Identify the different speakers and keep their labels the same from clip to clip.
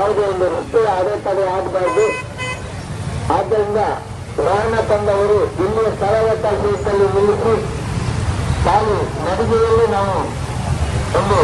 Speaker 1: ಯಾವುದೇ ಒಂದು ರಸ್ತೆ ಅಡೆತಡೆ ಆಗಬಾರ್ದು ಆದ್ದರಿಂದ ವಾಹನ ತಂದವರು ಇಲ್ಲಿಯ ಸ್ಥಳಾವಕಾಶದಲ್ಲಿ ನಿಲ್ಲಿಸಿ ತಾವು ನಡಿಗೆಯಲ್ಲಿ ನಾವು ಒಂದು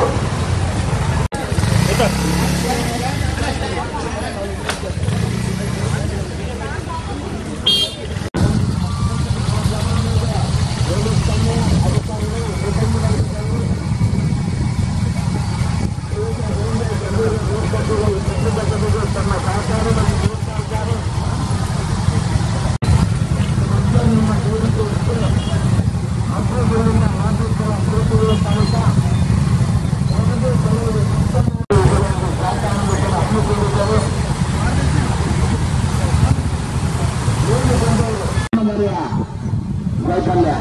Speaker 1: ವೈಫಲ್ಯ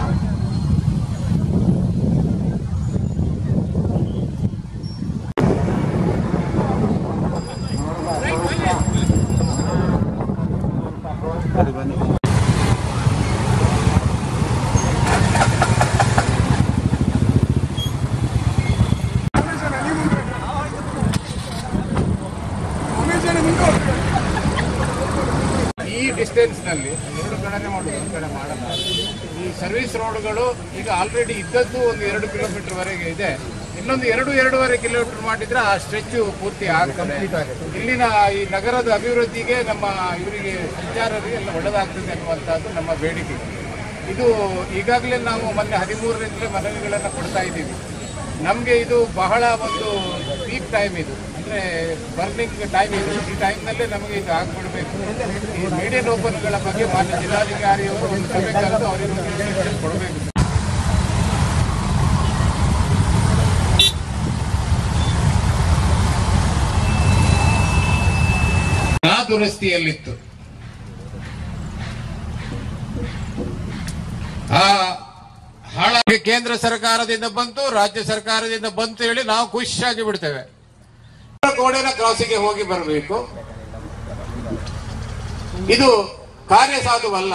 Speaker 2: ಈ ಡಿಸ್ಟೆನ್ಸ್ ನಲ್ಲಿ ಎರಡು ಕಡೆನೆ ಮಾಡುದು ಒಂದು ಕಡೆ ಮಾಡಲ್ಲ ಈ ಸರ್ವಿಸ್ ರೋಡ್ಗಳು ಈಗ ಆಲ್ರೆಡಿ ಇದ್ದದ್ದು ಒಂದು ಎರಡು ಕಿಲೋಮೀಟರ್ ವರೆಗೆ ಇದೆ ಇನ್ನೊಂದು ಎರಡು ಎರಡೂವರೆ ಕಿಲೋಮೀಟರ್ ಮಾಡಿದ್ರೆ ಆ ಸ್ಟ್ರೆಚ್ ಪೂರ್ತಿ ಆಗ್ತದೆ ಇಲ್ಲಿನ ಈ ನಗರದ ಅಭಿವೃದ್ಧಿಗೆ ನಮ್ಮ ಇವರಿಗೆ ಸಂಚಾರರಿಗೆ ಎಲ್ಲ ಒಳ್ಳೆದಾಗ್ತದೆ ಅನ್ನುವಂಥದ್ದು ನಮ್ಮ ಬೇಡಿಕೆ ಇದು ಈಗಾಗಲೇ ನಾವು ಮೊನ್ನೆ ಹದಿಮೂರರಿಂದಲೇ ಮನವಿಗಳನ್ನು ಕೊಡ್ತಾ ಇದ್ದೀವಿ ನಮಗೆ ಇದು ಬಹಳ ಒಂದು ಪೀಕ್ ಟೈಮ್ ಇದು ಅಂದರೆ ಬರ್ನಿಂಗ್ ಟೈಮ್ ಇದು ಈ ಟೈಮ್ನಲ್ಲೇ ನಮಗೆ ಇದು ಆಗ್ಬಿಡ್ಬೇಕು ಈ ಮೀಡಿಯನ್ ಓಪನ್ಗಳ ಬಗ್ಗೆ ಮಾನ್ಯ ಜಿಲ್ಲಾಧಿಕಾರಿಯವರು ಒಂದು ಸಭೆ ಕರೆದು ಅವರಿಗೆ ಒಂದು instruction ಕೊಡಬೇಕು ಆ ದುರಸ್ತಿಯಲ್ಲಿತ್ತು ಆ ಹಣ ಕೇಂದ್ರ ಸರ್ಕಾರದಿಂದ ಬಂತು ರಾಜ್ಯ ಸರ್ಕಾರದಿಂದ ಬಂತು ಹೇಳಿ ನಾವು ಖುಷಿಯಾಗಿ ಬಿಡ್ತೇವೆ ಗೋಡೆನ ಕ್ರಾಸಿಗೆ ಹೋಗಿ ಬರಬೇಕು ಇದು ಕಾರ್ಯಸಾಧುವಲ್ಲ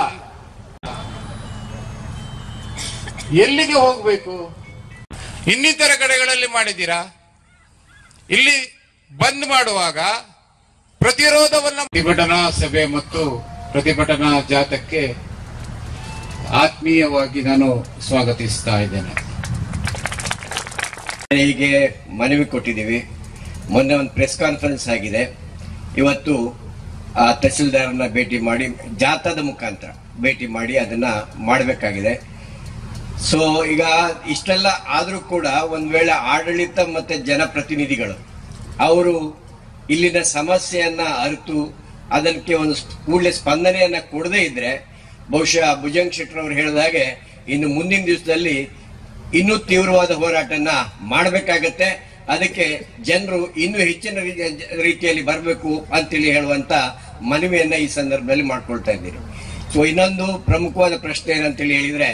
Speaker 2: ಎಲ್ಲಿಗೆ ಹೋಗ್ಬೇಕು ಇನ್ನಿತರ ಕಡೆಗಳಲ್ಲಿ ಮಾಡಿದ್ದೀರಾ ಇಲ್ಲಿ ಬಂದ್ ಮಾಡುವಾಗ ಪ್ರತಿರೋಧವನ್ನ ಪ್ರತಿಭಟನಾ ಸಭೆ ಮತ್ತು ಪ್ರತಿಭಟನಾ ಜಾಥಕ್ಕೆ ಆತ್ಮೀಯವಾಗಿ ನಾನು ಸ್ವಾಗತಿಸ್ತಾ ಇದ್ದೇನೆ
Speaker 3: ಹೀಗೆ ಮನವಿ ಕೊಟ್ಟಿದ್ದೀವಿ ಮೊನ್ನೆ ಒಂದು ಪ್ರೆಸ್ ಕಾನ್ಫರೆನ್ಸ್ ಆಗಿದೆ ಇವತ್ತು ಆ ತಹಸೀಲ್ದಾರನ್ನ ಭೇಟಿ ಮಾಡಿ ಜಾಥಾದ ಮುಖಾಂತರ ಭೇಟಿ ಮಾಡಿ ಅದನ್ನ ಮಾಡಬೇಕಾಗಿದೆ ಸೊ ಈಗ ಇಷ್ಟೆಲ್ಲ ಆದರೂ ಕೂಡ ಒಂದ್ ವೇಳೆ ಆಡಳಿತ ಮತ್ತೆ ಜನಪ್ರತಿನಿಧಿಗಳು ಅವರು ಇಲ್ಲಿನ ಸಮಸ್ಯೆಯನ್ನ ಅರಿತು ಅದಕ್ಕೆ ಒಂದು ಕೂಡಲೇ ಸ್ಪಂದನೆಯನ್ನ ಕೊಡದೇ ಇದ್ರೆ ಬಹುಶಃ ಭುಜಂಗ್ ಶೆಟ್ಟರ್ ಅವರು ಹೇಳಿದ ಹಾಗೆ ಇನ್ನು ಮುಂದಿನ ದಿವಸದಲ್ಲಿ ಇನ್ನೂ ತೀವ್ರವಾದ ಹೋರಾಟನ ಮಾಡಬೇಕಾಗತ್ತೆ ಅದಕ್ಕೆ ಜನರು ಇನ್ನೂ ಹೆಚ್ಚಿನ ರೀತಿ- ರೀತಿಯಲ್ಲಿ ಬರಬೇಕು ಅಂತೇಳಿ ಹೇಳುವಂತ ಮನವಿಯನ್ನ ಈ ಸಂದರ್ಭದಲ್ಲಿ ಮಾಡ್ಕೊಳ್ತಾ ಇದ್ದೀರಿ ಸೊ ಇನ್ನೊಂದು ಪ್ರಮುಖವಾದ ಪ್ರಶ್ನೆ ಏನಂತೇಳಿ ಹೇಳಿದ್ರೆ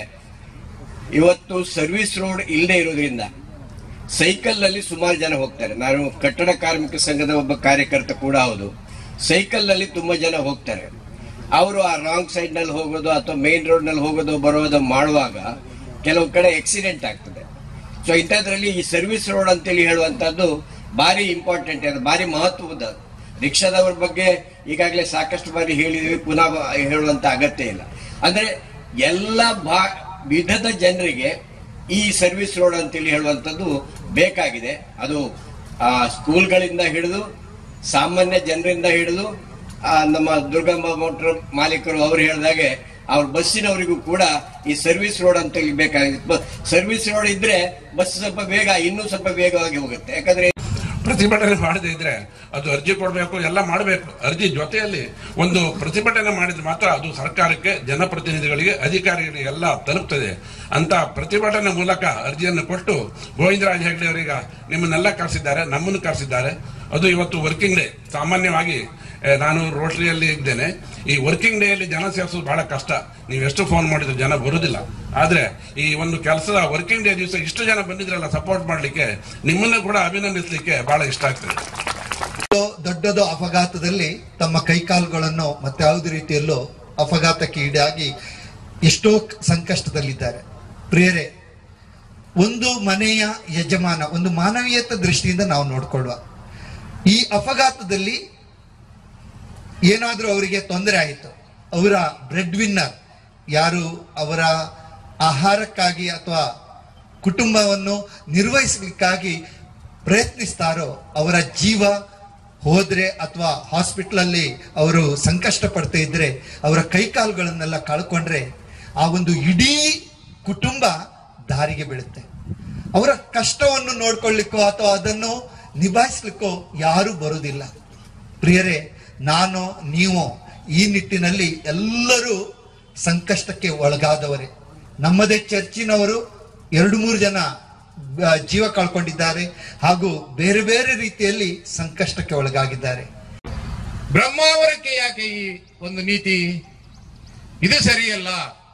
Speaker 3: ಇವತ್ತು ಸರ್ವಿಸ್ ರೋಡ್ ಇಲ್ಲದೆ ಇರೋದ್ರಿಂದ ಸೈಕಲ್ ನಲ್ಲಿ ಸುಮಾರು ಜನ ಹೋಗ್ತಾರೆ ನಾನು ಕಟ್ಟಡ ಕಾರ್ಮಿಕ ಸಂಘದ ಒಬ್ಬ ಕಾರ್ಯಕರ್ತ ಕೂಡ ಹೌದು ಸೈಕಲ್ ನಲ್ಲಿ ತುಂಬಾ ಜನ ಹೋಗ್ತಾರೆ ಅವರು ಆ ರಾಂಗ್ ಸೈಡ್ ನಲ್ಲಿ ಹೋಗೋದು ಅಥವಾ ಮೇನ್ ರೋಡ್ ನಲ್ಲಿ ಹೋಗೋದು ಬರೋದು ಮಾಡುವಾಗ ಕೆಲವು ಕಡೆ ಆಕ್ಸಿಡೆಂಟ್ ಆಗ್ತದೆ ಸೊ ಇಂಥದ್ರಲ್ಲಿ ಈ ಸರ್ವಿಸ್ ರೋಡ್ ಅಂತೇಳಿ ಹೇಳುವಂತದ್ದು ಭಾರಿ ಇಂಪಾರ್ಟೆಂಟ್ ಅದು ಭಾರಿ ಮಹತ್ವದ ರಿಕ್ಷಾದವ್ರ ಬಗ್ಗೆ ಈಗಾಗಲೇ ಸಾಕಷ್ಟು ಬಾರಿ ಹೇಳಿದ್ವಿ ಪುನಃ ಹೇಳುವಂತ ಅಗತ್ಯ ಇಲ್ಲ ಅಂದ್ರೆ ಎಲ್ಲ ಭಾ ವಿಧದ ಜನರಿಗೆ ಈ ಸರ್ವಿಸ್ ರೋಡ್ ಅಂತೇಳಿ ಹೇಳುವಂಥದ್ದು ಬೇಕಾಗಿದೆ ಅದು ಆ, ಸ್ಕೂಲ್ಗಳಿಂದ ಹಿಡಿದು ಸಾಮಾನ್ಯ ಜನರಿಂದ ಹಿಡಿದು ಆ, ನಮ್ಮ ದುರ್ಗಮ್ಮ ಮೋಟರ್ ಮಾಲೀಕರು ಅವರು ಹೇಳಿದಾಗೆ ಅವ್ರ ಬಸ್ಸಿನವರಿಗೂ ಕೂಡ ಈ ಸರ್ವಿಸ್ ರೋಡ್ ಅಂತ ಹೇಳಿ ಬೇಕಾಗಿದೆ ಸರ್ವಿಸ್ ರೋಡ್ ಇದ್ರೆ ಬಸ್ ಸ್ವಲ್ಪ ಬೇಗ ಇನ್ನೂ ಸ್ವಲ್ಪ ವೇಗವಾಗಿ ಹೋಗುತ್ತೆ ಯಾಕಂದ್ರೆ
Speaker 4: ಪ್ರತಿಭಟನೆ ಮಾಡದೇ ಇದ್ರೆ ಅದು ಅರ್ಜಿ ಕೊಡಬೇಕು ಎಲ್ಲ ಮಾಡಬೇಕು ಅರ್ಜಿ ಜೊತೆಯಲ್ಲಿ ಒಂದು ಪ್ರತಿಭಟನೆ ಮಾಡಿದ್ರೆ ಮಾತ್ರ ಅದು ಸರ್ಕಾರಕ್ಕೆ ಜನಪ್ರತಿನಿಧಿಗಳಿಗೆ ಅಧಿಕಾರಿಗಳಿಗೆ ಎಲ್ಲ ತಲುಪ್ತದೆ ಅಂತ ಪ್ರತಿಭಟನೆ ಮೂಲಕ ಅರ್ಜಿಯನ್ನು ಕೊಟ್ಟು ಗೋವಿಂದರಾಜ ಹೆಗ್ಡೆ ಅವರೀಗ ನಿಮ್ಮನ್ನೆಲ್ಲ ಕರೆಸಿದ್ದಾರೆ ನಮ್ಮನ್ನು ಕರೆಸಿದ್ದಾರೆ ಅದು ಇವತ್ತು ವರ್ಕಿಂಗ್ ಡೇ ಸಾಮಾನ್ಯವಾಗಿ ಆ, ನಾನು ರೋಟರಿಯಲ್ಲಿ ಇದ್ದೇನೆ ಈ ವರ್ಕಿಂಗ್ ಡೇ ಅಲ್ಲಿ ಜನ ಸೇರಿಸೋದು ಬಹಳ ಕಷ್ಟ ನೀವು ಎಷ್ಟು ಫೋನ್ ಮಾಡಿದ್ರು ಜನ ಬರುದಿಲ್ಲ ಆದ್ರೆ ಈ ಒಂದು ಕೆಲಸದ ವರ್ಕಿಂಗ್ ಡೇ ದಿವಸ ಇಷ್ಟು ಜನ ಬಂದಿದ್ರಲ್ಲ ಸಪೋರ್ಟ್ ಮಾಡ್ಲಿಕ್ಕೆ ನಿಮ್ಮನ್ನು ಕೂಡ ಅಭಿನಂದಿಸಲಿಕ್ಕೆ ಬಹಳ ಇಷ್ಟ ಆಗ್ತದೆ
Speaker 5: ದೊಡ್ಡದು ಅಪಘಾತದಲ್ಲಿ ತಮ್ಮ ಕೈಕಾಲುಗಳನ್ನು ಮತ್ತೆ ಯಾವುದೇ ರೀತಿಯಲ್ಲೂ ಅಪಘಾತಕ್ಕೆ ಈಡಾಗಿ ಎಷ್ಟೋ ಸಂಕಷ್ಟದಲ್ಲಿದ್ದಾರೆ ಪ್ರಿಯರೇ ಒಂದು ಮನೆಯ ಯಜಮಾನ ಒಂದು ಮಾನವೀಯತೆ ದೃಷ್ಟಿಯಿಂದ ನಾವು ನೋಡ್ಕೊಳ್ಳುವ ಈ ಅಪಘಾತದಲ್ಲಿ ಏನಾದರೂ ಅವರಿಗೆ ತೊಂದರೆ ಆಯಿತು ಅವರ ಬ್ರೆಡ್ ವಿನ್ನರ್ ಯಾರು ಅವರ ಆಹಾರಕ್ಕಾಗಿ ಅಥವಾ ಕುಟುಂಬವನ್ನು ನಿರ್ವಹಿಸಲಿಕ್ಕಾಗಿ ಪ್ರಯತ್ನಿಸ್ತಾರೋ ಅವರ ಜೀವ ಹೋದ್ರೆ ಅಥವಾ ಹಾಸ್ಪಿಟ್ಲಲ್ಲಿ ಅವರು ಸಂಕಷ್ಟ ಪಡ್ತಾ ಇದ್ರೆ ಅವರ ಕೈಕಾಲುಗಳನ್ನೆಲ್ಲ ಕಳ್ಕೊಂಡ್ರೆ ಆ ಒಂದು ಇಡೀ ಕುಟುಂಬ ದಾರಿಗೆ ಬೀಳುತ್ತೆ ಅವರ ಕಷ್ಟವನ್ನು ನೋಡ್ಕೊಳ್ಳಿಕ್ಕೋ ಅಥವಾ ಅದನ್ನು ನಿಭಾಯಿಸ್ಲಿಕ್ಕೋ ಯಾರು ಬರುವುದಿಲ್ಲ ಪ್ರಿಯರೇ ನಾನು ನೀವು ಈ ನಿಟ್ಟಿನಲ್ಲಿ ಎಲ್ಲರೂ ಸಂಕಷ್ಟಕ್ಕೆ ಒಳಗಾದವರೇ ನಮ್ಮದೇ ಚರ್ಚಿನವರು ಎರಡು ಮೂರು ಜನ ಆ, ಜೀವ ಕಳ್ಕೊಂಡಿದ್ದಾರೆ ಹಾಗೂ ಬೇರೆ ಬೇರೆ ರೀತಿಯಲ್ಲಿ ಸಂಕಷ್ಟಕ್ಕೆ ಒಳಗಾಗಿದ್ದಾರೆ
Speaker 2: ಬ್ರಹ್ಮಾವರಕ್ಕೆ ಯಾಕೆ ಈ ಒಂದು ನೀತಿ ಇದು ಸರಿಯಲ್ಲ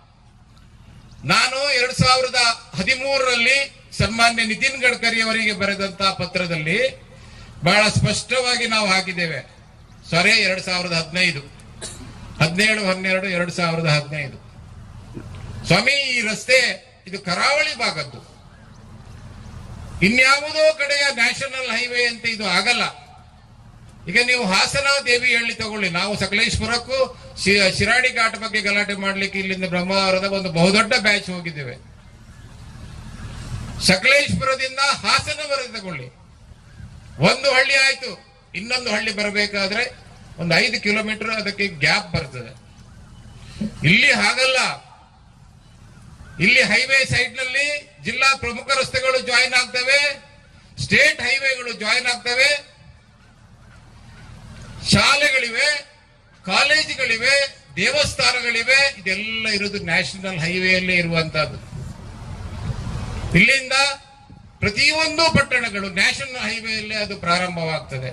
Speaker 2: ನಾನು ಎರಡ್ ಸಾವಿರದ ಹದಿಮೂರರಲ್ಲಿ ಸನ್ಮಾನ್ಯ ನಿತಿನ್ ಗಡ್ಕರಿ ಅವರಿಗೆ ಬರೆದಂತಹ ಪತ್ರದಲ್ಲಿ ಬಹಳ ಸ್ಪಷ್ಟವಾಗಿ ನಾವು ಹಾಕಿದ್ದೇವೆ ಸಾರಿ ಎರಡ್ ಸಾವಿರದ ಹದಿನೈದು ಹದಿನೇಳು ಹನ್ನೆರಡು ಎರಡ್ ಸಾವಿರದ ಹದಿನೈದು ಸ್ವಾಮಿ ಈ ರಸ್ತೆ ಇದು ಕರಾವಳಿ ಭಾಗದ್ದು ಇನ್ಯಾವುದೋ ಕಡೆಯ ನ್ಯಾಷನಲ್ ಹೈವೇ ಅಂತ ಇದು ಆಗಲ್ಲ ಈಗ ನೀವು ಹಾಸನ ದೇವಿ ಹಳ್ಳಿ ತಗೊಳ್ಳಿ ನಾವು ಸಕಲೇಶ್ಪುರಕ್ಕೂ ಶಿ- ಶಿರಾಡಿ ಘಾಟ್ ಬಗ್ಗೆ ಗಲಾಟೆ ಮಾಡ್ಲಿಕ್ಕೆ ಇಲ್ಲಿಂದ ಬ್ರಹ್ಮಾವರದ ಒಂದು ಬಹುದೊಡ್ಡ ಬ್ಯಾಚ್ ಹೋಗಿದ್ದೇವೆ ಸಕಲೇಶ್ಪುರದಿಂದ ಹಾಸನವರೆಗೆ ತಗೊಳ್ಳಿ ಒಂದು ಹಳ್ಳಿ ಆಯ್ತು ಇನ್ನೊಂದು ಹಳ್ಳಿ ಬರಬೇಕಾದ್ರೆ ಒಂದು ಐದು ಕಿಲೋಮೀಟರ್ ಅದಕ್ಕೆ ಗ್ಯಾಪ್ ಬರ್ತದೆ ಇಲ್ಲಿ ಹಾಗಲ್ಲ ಇಲ್ಲಿ ಹೈವೇ ಸೈಡ್ ನಲ್ಲಿ ಜಿಲ್ಲಾ ಪ್ರಮುಖ ರಸ್ತೆಗಳು ಜಾಯಿನ್ ಆಗ್ತವೆ ಸ್ಟೇಟ್ ಹೈವೇಗಳು ಜಾಯಿನ್ ಆಗ್ತವೆ ಶಾಲೆಗಳಿವೆ ಕಾಲೇಜುಗಳಿವೆ ದೇವಸ್ಥಾನಗಳಿವೆ ಇದೆಲ್ಲ ಇರೋದು ನ್ಯಾಷನಲ್ ಹೈವೇಯಲ್ಲೇ ಇರುವಂತಹದ್ದು ಇಲ್ಲಿಂದ ಪ್ರತಿಯೊಂದು ಪಟ್ಟಣಗಳು ನ್ಯಾಷನಲ್ ಹೈವೇಯಲ್ಲೇ ಅದು ಪ್ರಾರಂಭವಾಗ್ತದೆ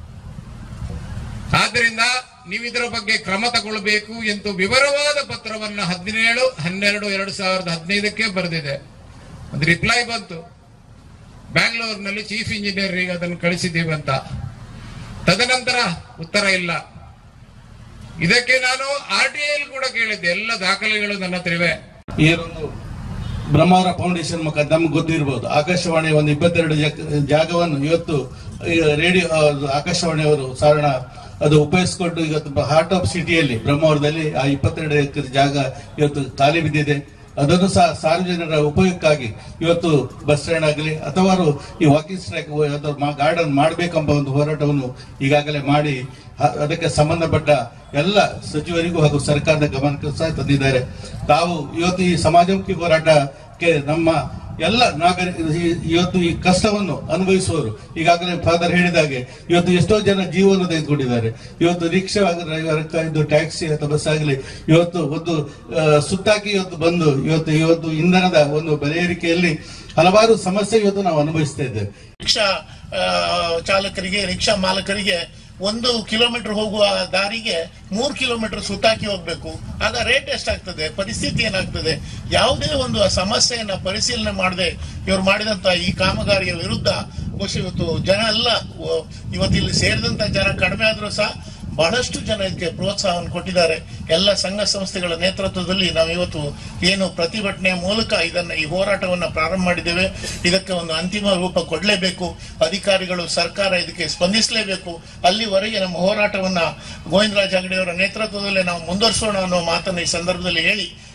Speaker 2: ಆದ್ದರಿಂದ ನೀವು ಇದರ ಬಗ್ಗೆ ಕ್ರಮ ತಗೊಳ್ಬೇಕು ಎಂದು ವಿವರವಾದ ಪತ್ರವನ್ನ ಹದಿನೇಳು ಹನ್ನೆರಡು ಎರಡು ಸಾವಿರದ ಹದಿನೈದಕ್ಕೆ ಬರೆದಿದೆ ಒಂದು ರಿಪ್ಲೈ ಬಂತು ಬ್ಯಾಂಗ್ಳೂರಿನಲ್ಲಿ ಚೀಫ್ ಇಂಜಿನಿಯರಿಗೆ ಅದನ್ನು ಕಳಿಸಿದ್ದೀವಿ ಅಂತ ತದನಂತರ ಉತ್ತರ ಇಲ್ಲ ಇದಕ್ಕೆ ನಾನು ಆರ್ ಟಿ ಐ ಕೂಡ ಕೇಳಿದ್ದೆ ಎಲ್ಲ ದಾಖಲೆಗಳು ನನ್ನ ಹತ್ರ ಇವೆ
Speaker 6: ಈ ಒಂದು ಬ್ರಹ್ಮಾವರ ಫೌಂಡೇಶನ್ ಮುಖಾಂತರ ನಮ್ಗೆ ಗೊತ್ತಿರಬಹುದು ಆಕಾಶವಾಣಿ ಒಂದು ಇಪ್ಪತ್ತೆರಡು ಜಗ- ಜಾಗವನ್ನು ಇವತ್ತು ಈ ರೇಡಿಯೋ ಆ, ಆಕಾಶವಾಣಿಯವರು ಸಾರಣ ಅದು ಉಪಯೋಗಿಸಿಕೊಂಡು ಇವತ್ತು ಹಾರ್ಟ್ ಆಫ್ ಸಿಟಿಯಲ್ಲಿ ಬ್ರಹ್ಮಾವರದಲ್ಲಿ ಆ ಇಪ್ಪತ್ತೆರಡು ಎಕರೆ ಜಾಗ ಇವತ್ತು ಖಾಲಿ ಬಿದ್ದಿದೆ ಅದನ್ನು ಸಹ ಸಾರ್ವಜನಿಕರ ಉಪಯೋಗಕ್ಕಾಗಿ ಇವತ್ತು ಬಸ್ ಸ್ಟ್ಯಾಂಡ್ ಆಗಲಿ ಅಥವಾ ಈ ವಾಕಿಂಗ್ ಟ್ರ್ಯಾಕ್ ಗಾರ್ಡನ್ ಮಾಡಬೇಕೆಂಬ ಒಂದು ಹೋರಾಟವನ್ನು ಈಗಾಗಲೇ ಮಾಡಿ ಹ- ಅದಕ್ಕೆ ಸಂಬಂಧಪಟ್ಟ ಎಲ್ಲ ಸಚಿವರಿಗೂ ಹಾಗೂ ಸರ್ಕಾರದ ಗಮನಕ್ಕೆ ಸಹ ತಂದಿದ್ದಾರೆ ತಾವು ಇವತ್ತು ಈ ಸಮಾಜಮುಖಿ ಹೋರಾಟಕ್ಕೆ ನಮ್ಮ ಎಲ್ಲ ನಾಗರಿಕರು ಈ- ಇವತ್ತು ಈ ಕಷ್ಟವನ್ನು ಅನುಭವಿಸುವವರು ಈಗಾಗಲೇ ಫಾದರ್ ಹೇಳಿದಾಗೆ ಇವತ್ತು ಎಷ್ಟೋ ಜನ ಜೀವನ ತೆಗೆದುಕೊಂಡಿದ್ದಾರೆ ಇವತ್ತು ರಿಕ್ಷಾ ಡ್ರೈವರ್ ಇದು ಟ್ಯಾಕ್ಸಿ ಅಥವಾ ಬಸ್ ಆಗಲಿ ಇವತ್ತು ಒಂದು ಆ, ಸುತ್ತಾಕಿ ಇವತ್ತು ಬಂದು ಇವತ್ತು ಇವತ್ತು ಇಂಧನದ ಒಂದು ಬೆಲೆ ಏರಿಕೆಯಲ್ಲಿ ಹಲವಾರು ಸಮಸ್ಯೆ ಇವತ್ತು ನಾವು ಅನುಭವಿಸ್ತಾ ಇದ್ದೇವೆ
Speaker 7: ರಿಕ್ಷಾ ಆ, ಚಾಲಕರಿಗೆ ರಿಕ್ಷಾ ಮಾಲಕರಿಗೆ ಒಂದು ಕಿಲೋಮೀಟರ್ ಹೋಗುವ ದಾರಿಗೆ ಮೂರು ಕಿಲೋಮೀಟರ್ ಸುತ್ತಾಕಿ ಹೋಗ್ಬೇಕು ಆಗ ರೇಟ್ ಎಷ್ಟಾಗ್ತದೆ ಪರಿಸ್ಥಿತಿ ಏನಾಗ್ತದೆ ಯಾವುದೇ ಒಂದು ಸಮಸ್ಯೆಯನ್ನ ಪರಿಶೀಲನೆ ಮಾಡದೆ ಇವರು ಮಾಡಿದಂತ ಈ ಕಾಮಗಾರಿಯ ವಿರುದ್ಧ ಬಹುಶಃ ಇವತ್ತು ಜನ ಎಲ್ಲ ಓ, ಇವತ್ತು ಇಲ್ಲಿ ಸೇರಿದಂತ ಜನ ಕಡಿಮೆ ಆದ್ರೂ ಸಹ ಬಹಳಷ್ಟು ಜನ ಇದಕ್ಕೆ ಪ್ರೋತ್ಸಾಹವನ್ನು ಕೊಟ್ಟಿದ್ದಾರೆ ಎಲ್ಲ ಸಂಘ ಸಂಸ್ಥೆಗಳ ನೇತೃತ್ವದಲ್ಲಿ ನಾವು ಇವತ್ತು ಏನು ಪ್ರತಿಭಟನೆಯ ಮೂಲಕ ಇದನ್ನ ಈ ಹೋರಾಟವನ್ನ ಪ್ರಾರಂಭ ಮಾಡಿದ್ದೇವೆ ಇದಕ್ಕೆ ಒಂದು ಅಂತಿಮ ರೂಪ ಕೊಡಲೇಬೇಕು ಅಧಿಕಾರಿಗಳು ಸರ್ಕಾರ ಇದಕ್ಕೆ ಸ್ಪಂದಿಸಲೇಬೇಕು ಅಲ್ಲಿವರೆಗೆ ನಮ್ಮ ಹೋರಾಟವನ್ನ ಗೋವಿಂದರಾಜ ಅಂಗಡಿಯವರ ನೇತೃತ್ವದಲ್ಲಿ ನಾವು ಮುಂದುವರಿಸೋಣ ಅನ್ನೋ ಮಾತನ್ನು ಈ ಸಂದರ್ಭದಲ್ಲಿ ಹೇಳಿ